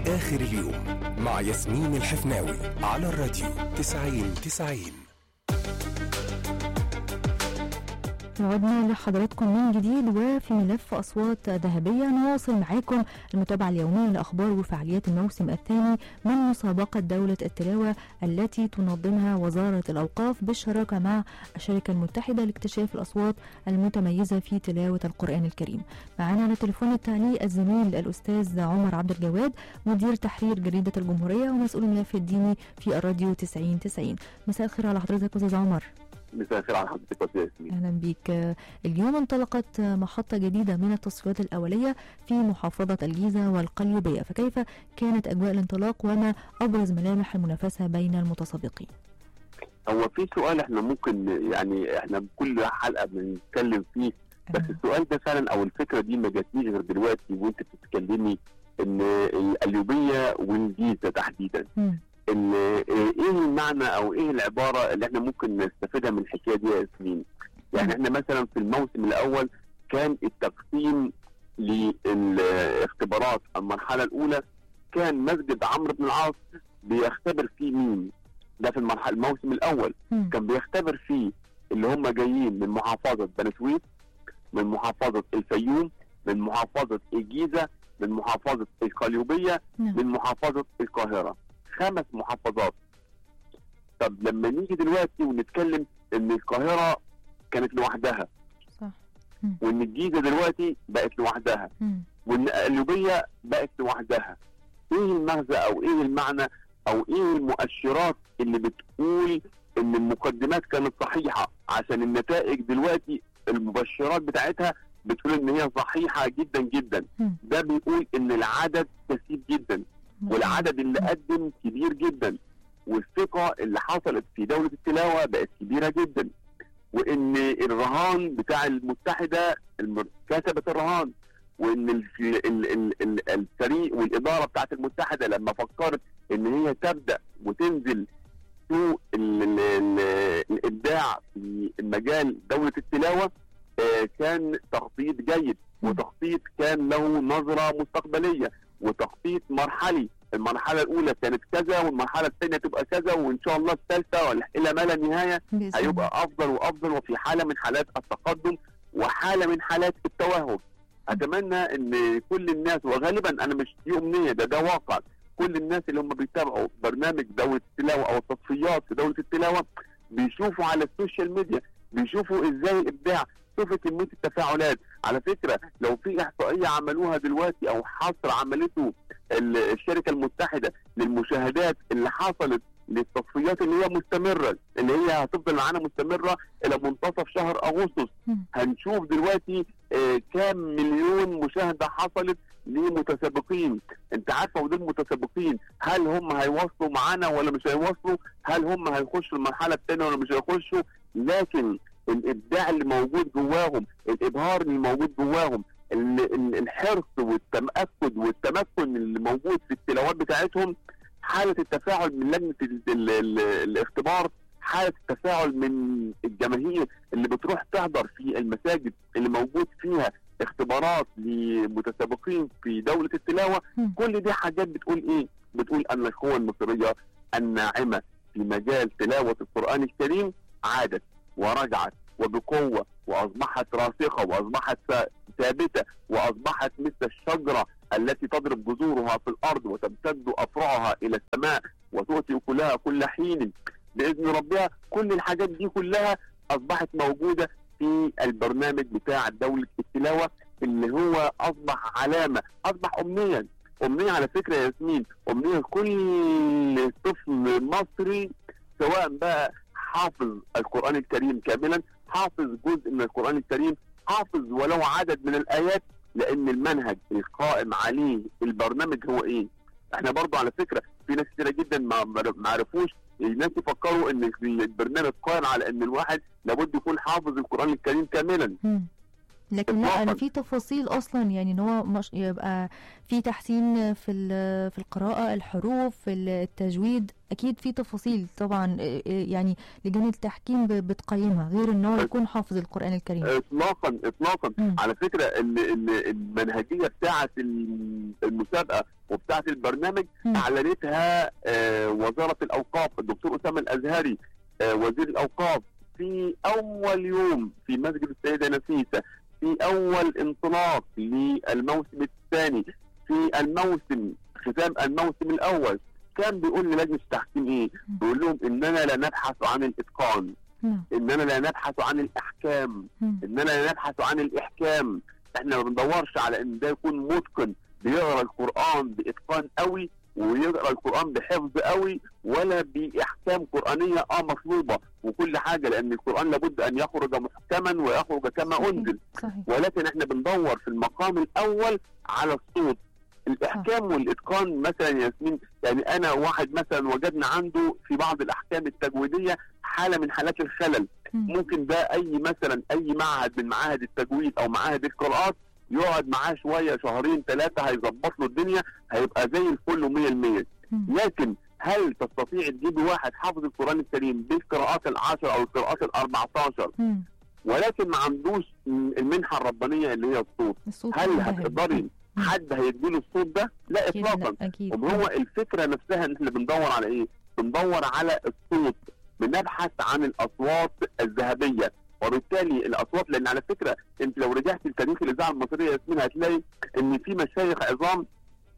آخر اليوم مع ياسمين الحفناوي على الراديو 90 90 عدنا لحضراتكم من جديد وفي ملف أصوات ذهبية نواصل معاكم المتابعة اليومية لأخبار وفعاليات الموسم الثاني من مسابقة دولة التلاوة التي تنظمها وزارة الأوقاف بالشراكة مع الشركة المتحدة لاكتشاف الأصوات المتميزة في تلاوة القرآن الكريم معنا على تليفون التعليق الزميل الأستاذ عمر عبد الجواد مدير تحرير جريدة الجمهورية ومسؤول الملف الديني في الراديو 90 90 مساء الخير على حضرتك أستاذ عمر مساء الخير على حضرتك يا ياسمين اهلا بيك اليوم انطلقت محطه جديده من التصفيات الاوليه في محافظه الجيزه والقليوبيه فكيف كانت اجواء الانطلاق وما ابرز ملامح المنافسه بين المتسابقين هو في سؤال احنا ممكن يعني احنا كل حلقه بنتكلم فيه بس السؤال ده فعلا او الفكره دي ما جاتنيش غير دلوقتي وانت بتتكلمي ان القليوبيه والجيزه تحديدا مم. ان ايه المعنى او ايه العباره اللي احنا ممكن نستفيدها من الحكايه دي يا ياسمين؟ يعني احنا مثلا في الموسم الاول كان التقسيم للاختبارات المرحله الاولى كان مسجد عمرو بن العاص بيختبر فيه مين؟ ده في المرحله الموسم الاول مم. كان بيختبر فيه اللي هم جايين من محافظه بني سويف من محافظه الفيوم من محافظه الجيزه من محافظه القليوبيه نعم. من محافظه القاهره خمس محافظات طب لما نيجي دلوقتي ونتكلم ان القاهره كانت لوحدها صح وان الجيزه دلوقتي بقت لوحدها مم. وان القليوبيه بقت لوحدها ايه المغزى او ايه المعنى او ايه المؤشرات اللي بتقول ان المقدمات كانت صحيحه عشان النتائج دلوقتي المبشرات بتاعتها بتقول ان هي صحيحه جدا جدا مم. ده بيقول ان العدد كثير جدا والعدد اللي قدم كبير جدا والثقه اللي حصلت في دوله التلاوه بقت كبيره جدا وان الرهان بتاع المتحده الم- كسبت الرهان وان ال- ال- ال- ال- الفريق والاداره بتاعت المتحده لما فكرت ان هي تبدا وتنزل سوق ال- ال- ال- الابداع في مجال دوله التلاوه آه، كان تخطيط جيد مم. وتخطيط كان له نظره مستقبليه وتخطيط مرحلي المرحله الاولى كانت كذا والمرحله الثانيه تبقى كذا وان شاء الله الثالثه ولا- الى ما لا نهايه بإذن الله. هيبقى افضل وافضل وفي حاله من حالات التقدم وحاله من حالات التوهج اتمنى ان كل الناس وغالبا انا مش دي امنيه ده ده واقع كل الناس اللي هم بيتابعوا برنامج دوله التلاوه او التصفيات في دوله التلاوه بيشوفوا على السوشيال ميديا بيشوفوا ازاي الابداع شوفوا كميه التفاعلات على فكره لو في احصائيه عملوها دلوقتي او حصر عملته ال- الشركه المتحده للمشاهدات اللي حصلت للتصفيات اللي هي مستمره اللي هي هتفضل معانا مستمره الى منتصف شهر اغسطس مم. هنشوف دلوقتي آه، كام مليون مشاهده حصلت لمتسابقين انت عارفه ودول متسابقين هل هم هيواصلوا معانا ولا مش هيواصلوا هل هم هيخشوا المرحله الثانيه ولا مش هيخشوا لكن الابداع اللي موجود جواهم الابهار اللي موجود جواهم ال- ال- الحرص والتاكد والتمكن اللي موجود في التلاوات بتاعتهم حاله التفاعل من لجنه ال ال ال الاختبار حاله التفاعل من الجماهير اللي بتروح تحضر في المساجد اللي موجود فيها اختبارات لمتسابقين في دوله التلاوه مم. كل دي حاجات بتقول ايه؟ بتقول ان القوى المصريه الناعمه في مجال تلاوه القران الكريم عادت ورجعت وبقوه واصبحت راسخه واصبحت ث- ثابته واصبحت مثل الشجره التي تضرب جذورها في الارض وتمتد افرعها الى السماء وتؤتي اكلها كل حين باذن ربها كل الحاجات دي كلها اصبحت موجوده في البرنامج بتاع دوله التلاوه اللي هو اصبح علامه اصبح امنيه امنيه على فكره يا ياسمين امنيه كل طفل مصري سواء بقى حافظ القران الكريم كاملا حافظ جزء من القران الكريم حافظ ولو عدد من الايات لان المنهج القائم عليه البرنامج هو ايه احنا برضو على فكره في ناس كتيره جدا ما ما عرفوش الناس يفكروا ان البرنامج قائم على ان الواحد لابد يكون حافظ القران الكريم كاملا مم. لكن لا انا إطلاقاً. في تفاصيل اصلا يعني ان هو مش يبقى في تحسين في ال- في القراءه الحروف في التجويد اكيد في تفاصيل طبعا آه، آه، يعني لجان التحكيم ب- بتقيمها غير ان هو يكون حافظ القران الكريم اطلاقا اطلاقا مم. على فكره ال- ال- المنهجيه بتاعه الم- المسابقه وبتاعه البرنامج مم. اعلنتها آه، وزاره الاوقاف الدكتور اسامه الازهري آه، وزير الاوقاف في اول يوم في مسجد السيده نفيسه في اول انطلاق للموسم الثاني في الموسم ختام الموسم الاول كان بيقول للجنه التحكيم ايه؟ مم. بيقول لهم اننا لا نبحث عن الاتقان نعم اننا لا نبحث عن الاحكام مم. اننا لا نبحث عن الاحكام احنا ما بندورش على ان ده يكون متقن بيقرا القران باتقان قوي ويقرا القران بحفظ قوي ولا باحكام قرانيه اه مطلوبه وكل حاجه لان القران لابد ان يخرج محكما ويخرج كما صحيح. انزل صحيح ولكن احنا بندور في المقام الاول على الصوت الاحكام والاتقان مثلا يا ياسمين يعني انا واحد مثلا وجدنا عنده في بعض الاحكام التجويديه حاله من حالات الخلل مم. ممكن ده اي مثلا اي معهد من معاهد التجويد او معاهد القراءات يقعد معاه شويه شهرين ثلاثه هيظبط له الدنيا هيبقى زي الفل 100% مم. لكن هل تستطيع تجيب واحد حافظ القران الكريم بالقراءات العشر او القراءات ال 14 مم. ولكن ما عندوش المنحه الربانيه اللي هي الصوت الصوت هل مهم. هتقدري مم. حد هيديله الصوت ده؟ لا أكيد اطلاقا لا، اكيد وهو الفكره نفسها ان احنا بندور على ايه؟ بندور على الصوت بنبحث عن الاصوات الذهبيه وبالتالي الاصوات لان على فكره انت لو رجعت لتاريخ الاذاعه المصريه يا ياسمين هتلاقي ان في مشايخ عظام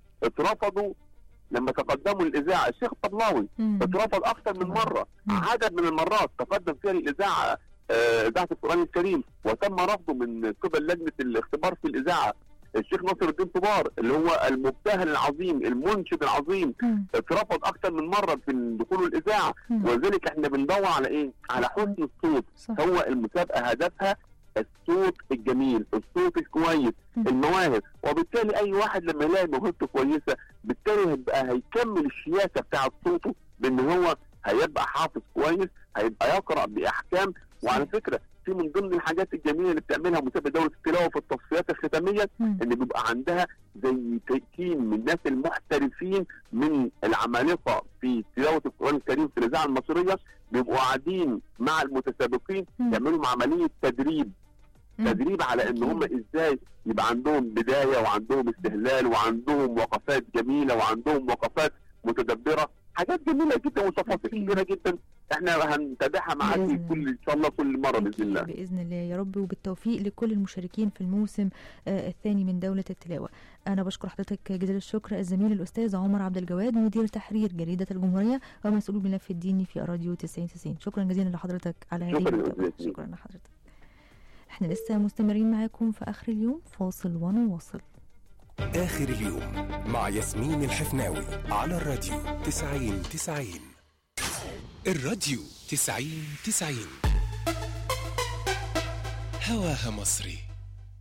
اترفضوا لما تقدموا للاذاعه الشيخ الطبلاوي مم. اترفض اكثر من طبعاً. مره مم. عدد من المرات تقدم فيها للاذاعه آه، اذاعه القران الكريم وتم رفضه من قبل لجنه الاختبار في الاذاعه الشيخ ناصر الدين طبار اللي هو المبتهل العظيم المنشد العظيم مم. اترفض اكثر من مره في دخوله الاذاعه مم. ولذلك احنا بندور على ايه؟ على حسن الصوت صح هو المسابقه هدفها الصوت الجميل الصوت الكويس مم. المواهب وبالتالي اي واحد لما يلاقي موهبته كويسه بالتالي هيبقى هيكمل الشياكه بتاعه صوته بان هو هيبقى حافظ كويس هيبقى يقرا باحكام وعلى فكره في من ضمن الحاجات الجميله اللي بتعملها مسابقه دوله التلاوه في التصفيات الختاميه مم. ان بيبقى عندها زي تيم من الناس المحترفين من العمالقه في تلاوه القران الكريم في الاذاعه المصريه بيبقوا قاعدين مع المتسابقين مم. يعملوا عمليه تدريب مم. تدريب على ان هم ازاي يبقى عندهم بدايه وعندهم استهلال وعندهم وقفات جميله وعندهم وقفات متدبره حاجات جميله جدا وتفاصيل أكيد. كبيره جدا احنا هنتابعها معاكي بإذن الله. كل ان شاء الله كل مره باذن أكيد الله بإذن الله يا رب وبالتوفيق لكل المشاركين في الموسم آه، الثاني من دولة التلاوة أنا بشكر حضرتك جزيل الشكر الزميل الأستاذ عمر عبد الجواد مدير تحرير جريدة الجمهورية ومسؤول الملف الديني في راديو 90 شكرا جزيلا لحضرتك على هذه شكراً المتابعة جزيلاً. شكرا لحضرتك احنا لسه مستمرين معاكم في آخر اليوم فاصل ونواصل آخر اليوم مع ياسمين الحفناوي على الراديو تسعين تسعين الراديو تسعين تسعين هواها مصري